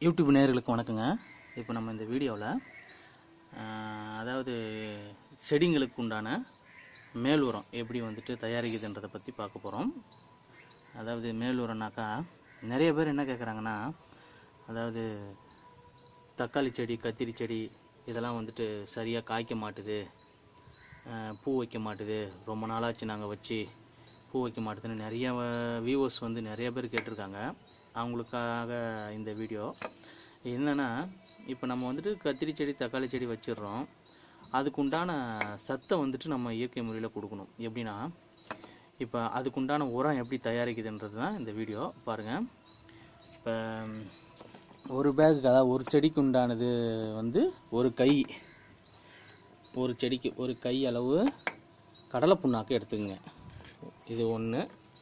YouTube நேயர்களுக்கு வணக்கங்க இப்போ நம்ம இந்த வீடியோவில் அதாவது செடிங்களுக்கு உண்டான மேல் உரம் எப்படி வந்துட்டு தயாரிக்குதுன்றதை பற்றி பார்க்க போகிறோம் அதாவது மேல் உரம்னாக்கா நிறைய பேர் என்ன கேட்குறாங்கன்னா அதாவது தக்காளி செடி கத்திரி செடி இதெல்லாம் வந்துட்டு சரியாக காய்க்க மாட்டுது அஹ், பூ வைக்க மாட்டுது ரொம்ப நாளாச்சு நாங்கள் வச்சு பூ வைக்க மாட்டுதுன்னு நிறைய வியூவர்ஸ் வந்து நிறைய பேர் கேட்டிருக்காங்க அவங்களுக்காக இந்த வீடியோ என்னென்னா இப்போ நம்ம வந்துட்டு கத்திரி செடி தக்காளி செடி வச்சிடுறோம் அதுக்கு உண்டான சத்தை வந்துட்டு நம்ம இயற்கை முறையில் கொடுக்கணும் எப்படின்னா இப்போ அதுக்குண்டான உரம் எப்படி தயாரிக்குதுன்றது தான் இந்த வீடியோ பாருங்கள் இப்போ ஒரு பேக் அதாவது ஒரு செடிக்கு உண்டானது வந்து ஒரு கை ஒரு செடிக்கு ஒரு கை அளவு கடலை புண்ணாக்கு எடுத்துக்கங்க இது ஒன்று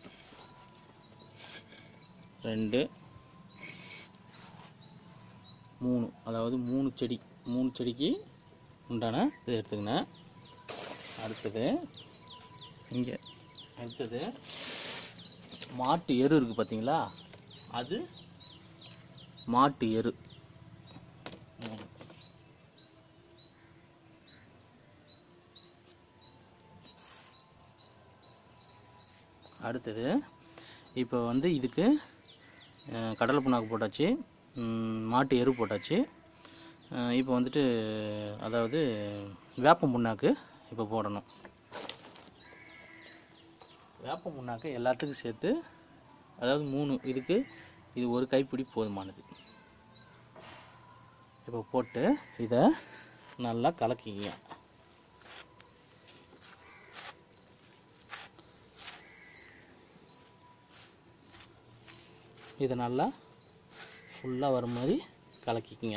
ரெண்டு மூணு அதாவது மூணு செடி மூணு செடிக்கு உண்டான இது எடுத்துக்கங்க அடுத்தது இங்கே அடுத்தது மாட்டு எரு இருக்குது பார்த்தீங்களா அது மாட்டு எரு மூணு. அடுத்தது இப்போ வந்து இதுக்கு அஹ், கடலை புண்ணாக்கு போட்டாச்சு ம், மாட்டு எரு போட்டாச்சு அஹ், இப்போ வந்துட்டு அதாவது வேப்பம் புண்ணாக்கு இப்போ போடணும் வேப்பம் புண்ணாக்கு எல்லாத்துக்கும் சேர்த்து அதாவது மூணு இதுக்கு இது ஒரு கைப்பிடி போதுமானது இப்போ போட்டு இதை நல்லா கலக்கிங்க இதை நல்லா ஃபுல்லாக வர மாதிரி கலக்கிக்குங்க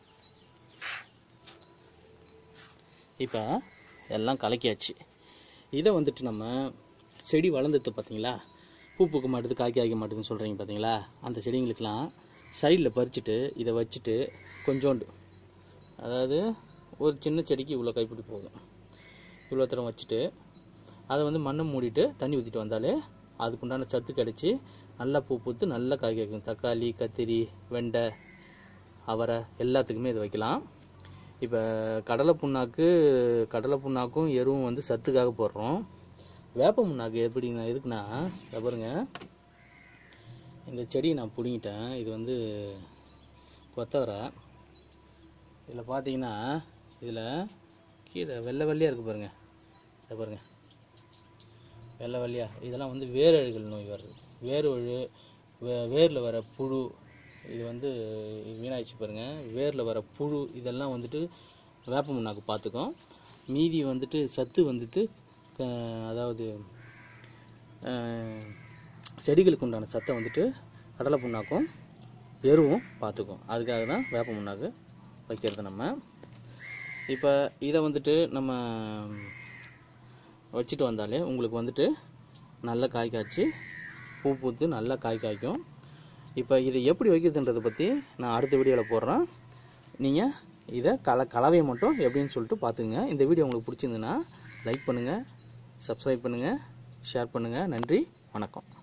இப்போ எல்லாம் கலக்கியாச்சு இதை வந்துட்டு நம்ம செடி வளர்ந்துட்டு பார்த்தீங்களா பூ பூக்க மாட்டுது காய்க்க காய்க்க மாட்டுதுன்னு சொல்கிறீங்க பார்த்தீங்களா அந்த செடிங்களுக்கெல்லாம் சைடில் பறிச்சுட்டு இதை வச்சுட்டு கொஞ்சோண்டு அதாவது ஒரு சின்ன செடிக்கு இவ்வளோ கைப்பிடி போதும் இவ்வளோ தரம் வச்சுட்டு அதை வந்து மண்ணை மூடிட்டு தண்ணி ஊற்றிட்டு வந்தாலே அதுக்குண்டான சத்து கிடச்சி நல்லா பூ பூத்து நல்லா காய் காய்க்கும் தக்காளி கத்திரி வெண்டை அவரை எல்லாத்துக்குமே இது வைக்கலாம் இப்போ கடலை புண்ணாக்கு கடலை புண்ணாக்கும் எருவும் வந்து சத்துக்காக போடுறோம் வேப்ப புண்ணாக்கு எப்படிங்க எதுக்குன்னா இதை பாருங்க இந்த செடியை நான் பிடுங்கிட்டேன் இது வந்து கொத்தவரை இதில் பார்த்தீங்கன்னா இதில் கீரை வெள்ளை வெள்ளையாக இருக்குது பாருங்க இதை பாருங்க வெள்ளை வெள்ளையா இதெல்லாம் வந்து வேரழுகல் நோய் வருது வேரழு வே வேரில் வர புழு இது வந்து வீணாயிடுச்சு பாருங்க வேரில் வர புழு இதெல்லாம் வந்துட்டு வேப்ப முன்னாக்கு பார்த்துக்கும் மீதி வந்துட்டு சத்து வந்துட்டு அஹ், அதாவது அஹ், செடிகளுக்கு உண்டான சத்தை வந்துட்டு கடலை புண்ணாக்கும் எருவும் பார்த்துக்கும் அதுக்காக தான் வேப்ப முன்னாக்கு வைக்கிறது நம்ம இப்போ இதை வந்துட்டு நம்ம வச்சுட்டு வந்தாலே உங்களுக்கு வந்துட்டு நல்ல காய் காய்ச்சி பூ பூத்து நல்லா காய் காய்க்கும் இப்போ இதை எப்படி வைக்கிறதுன்றதை பற்றி நான் அடுத்த வீடியோவில் போடுறேன் நீங்கள் இதை கல கலவையை மட்டும் எப்படின்னு சொல்லிட்டு பார்த்துங்க இந்த வீடியோ உங்களுக்கு பிடிச்சிருந்துன்னா லைக் பண்ணுங்கள் சப்ஸ்கிரைப் பண்ணுங்கள் ஷேர் பண்ணுங்கள் நன்றி வணக்கம்